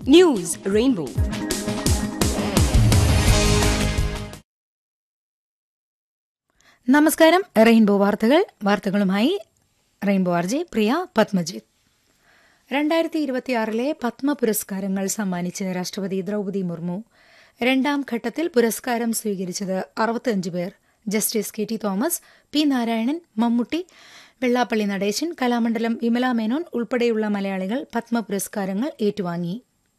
news rainbow നമസ്കാരം rainbow വാർത്തകൾ വാർത്തകളുമായി റെയിൻബോ ആർജെ പ്രിയ പത്മജിത്ത് രണ്ടായിരത്തി ഇരുപത്തിയാറിലെ പത്മ പുരസ്കാരങ്ങൾ സമ്മാനിച്ച് രാഷ്ട്രപതി ദ്രൌപതി മുർമു രണ്ടാം ഘട്ടത്തിൽ പുരസ്കാരം സ്വീകരിച്ചത് അറുപത്തിയഞ്ച് പേർ justice K T Thomas P Narayanan Mammootty Vellappally Natesan Kalamandalam Vimala Menon ഉൾപ്പെടെയുള്ള മലയാളികൾ പത്മ പുരസ്കാരങ്ങൾ ഏറ്റുവാങ്ങി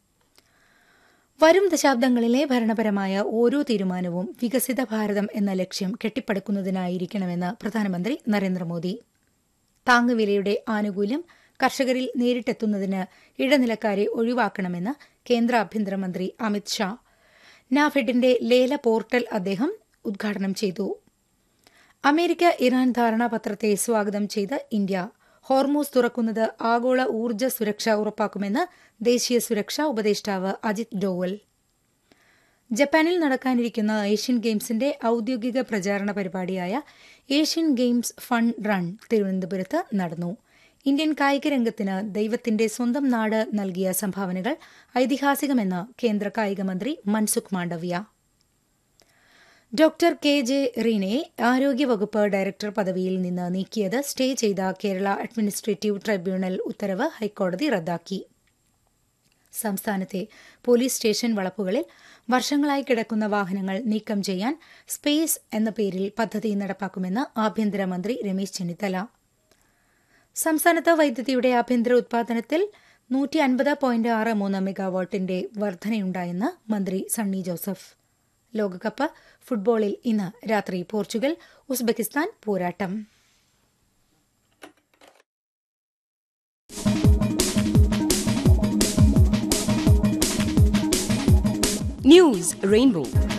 വരും ദശാബ്ദങ്ങളിലെ ഭരണപരമായ ഓരോ തീരുമാനവും വികസിത ഭാരതം എന്ന ലക്ഷ്യം കെട്ടിപ്പടുക്കുന്നതിനായിരിക്കണമെന്ന് പ്രധാനമന്ത്രി നരേന്ദ്രമോദി താങ്ങുവിലയുടെ ആനുകൂല്യം കർഷകരിൽ നേരിട്ടെത്തുന്നതിന് ഇടനിലക്കാരെ ഒഴിവാക്കണമെന്ന് കേന്ദ്ര ആഭ്യന്തരമന്ത്രി അമിത് ഷാ നാഫെഡിന്റെ ലേല പോർട്ടൽ അദ്ദേഹം ഉദ്ഘാടനം ചെയ്തു അമേരിക്ക ഇറാൻ ധാരണാപത്രത്തെ സ്വാഗതം ചെയ്ത് ഇന്ത്യ ഹോർമൂസ് തുറക്കുന്നത് ആഗോള ഊർജ്ജ സുരക്ഷ ഉറപ്പാക്കുമെന്ന് ദേശീയ സുരക്ഷാ ഉപദേഷ്ടാവ് അജിത് ഡോവൽ ജപ്പാനിൽ നടക്കാനിരിക്കുന്ന ഏഷ്യൻ ഗെയിംസിന്റെ ഔദ്യോഗിക പ്രചാരണ പരിപാടിയായ ഏഷ്യൻ ഗെയിംസ് ഫൺ റൺ തിരുവനന്തപുരത്ത് നടന്നു ഇന്ത്യൻ കായിക രംഗത്തിന് ദൈവത്തിന്റെ സ്വന്തം നാട് നൽകിയ സംഭാവനകൾ ഐതിഹാസികമെന്ന് കേന്ദ്ര കായിക മന്ത്രി Mansukh Mandaviya doctor K J റീനെ ആരോഗ്യവകുപ്പ് ഡയറക്ടർ പദവിയിൽ നിന്ന് നീക്കിയത് സ്റ്റേ ചെയ്ത കേരള അഡ്മിനിസ്ട്രേറ്റീവ് ട്രൈബ്യൂണൽ ഉത്തരവ് ഹൈക്കോടതി റദ്ദാക്കി സംസ്ഥാനത്തെ പോലീസ് സ്റ്റേഷൻ വളപ്പുകളിൽ വർഷങ്ങളായി കിടക്കുന്ന വാഹനങ്ങൾ നീക്കം ചെയ്യാൻ സ്പേസ് എന്ന പേരിൽ പദ്ധതി നടപ്പാക്കുമെന്ന് ആഭ്യന്തരമന്ത്രി രമേശ് ചെന്നിത്തല സംസ്ഥാനത്ത് വൈദ്യുതിയുടെ ആഭ്യന്തര ഉത്പാദനത്തിൽ നൂറ്റി അൻപത് പോയിന്റ് ആറ് മൂന്ന് മെഗാവാട്ടിന്റെ വർധനയുണ്ടായെന്ന് മന്ത്രി സണ്ണി ജോസഫ് ലോകകപ്പ് ഫുട്ബോളിൽ ഇന്ന് രാത്രി പോർച്ചുഗൽ ഉസ്ബെക്കിസ്ഥാൻ പോരാട്ടം ന്യൂസ് റെയിൻബോ